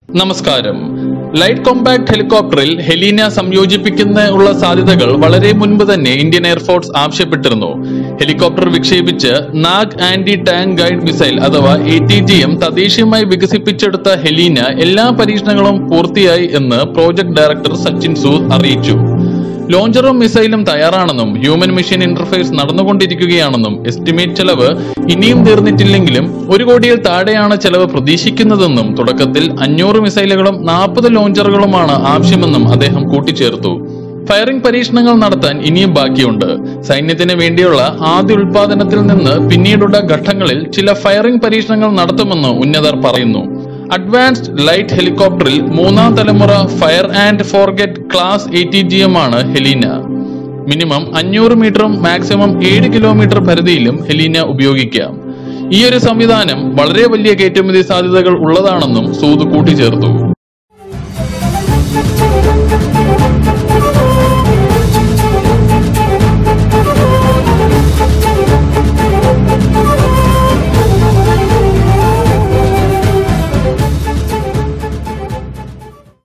നമസ്കാരം light compact ഹെലികോപ്റ്ററിൽ ഹെലീന സംയോജിപ്പിക്കുന്ന ഉള്ള സാധ്യതകൾ വളരെ മുൻപ് തന്നെ ഇന്ത്യൻ എയർഫോഴ്സ് ആവശ്യപ്പെട്ടിരുന്നു ഹെലികോപ്റ്റർ വിക്ഷേപിച്ച് Nag anti tank guide missile അഥവാ എ ടി ജി എം തദ്ദേശീയമായി വികസിപ്പിച്ചെടുത്ത ഹെലീന എല്ലാ പരീക്ഷണങ്ങളും പൂർത്തിയായി എന്ന് പ്രോജക്ട് ഡയറക്ടർ സച്ചിൻ സൂദ് അറിയിച്ചു ലോഞ്ചറും മിസൈലും തയ്യാറാണെന്നും ഹ്യൂമൻ മെഷീൻ ഇന്റർഫേസ് നടന്നുകൊണ്ടിരിക്കുകയാണെന്നും എസ്റ്റിമേറ്റ് ചെലവ് ഇനിയും തീർന്നിട്ടില്ലെങ്കിലും ഒരു കോടിയിൽ താഴെയാണ് ചെലവ് പ്രതീക്ഷിക്കുന്നതെന്നും തുടക്കത്തിൽ അഞ്ഞൂറ് മിസൈലുകളും നാൽപ്പത് ലോഞ്ചറുകളുമാണ് ആവശ്യമെന്നും അദ്ദേഹം കൂട്ടിച്ചേർത്തു ഫയറിംഗ് പരീക്ഷണങ്ങൾ നടത്താൻ ഇനിയും ബാക്കിയുണ്ട് സൈന്യത്തിന് വേണ്ടിയുള്ള ആദ്യ ഉൽപാദനത്തിൽ നിന്ന് പിന്നീടുള്ള ഘട്ടങ്ങളിൽ ചില ഫയറിംഗ് പരീക്ഷണങ്ങൾ നടത്തുമെന്ന് ഉന്നതർ പറയുന്നു അഡ്വാൻസ്ഡ് ലൈറ്റ് ഹെലികോപ്റ്ററിൽ മൂന്നാം തലമുറ fire and forget class A T G M ആണ് ഹെലീന മിനിമം അഞ്ഞൂറ് മീറ്ററും മാക്സിമം ഏഴ് കിലോമീറ്റർ പരിധിയിലും ഹെലീന ഉപയോഗിക്കാം ഈ ഒരു സംവിധാനം വളരെ വലിയ കയറ്റുമതി സാധ്യതകൾ ഉള്ളതാണെന്നും സൂദ് കൂട്ടിച്ചേർത്തു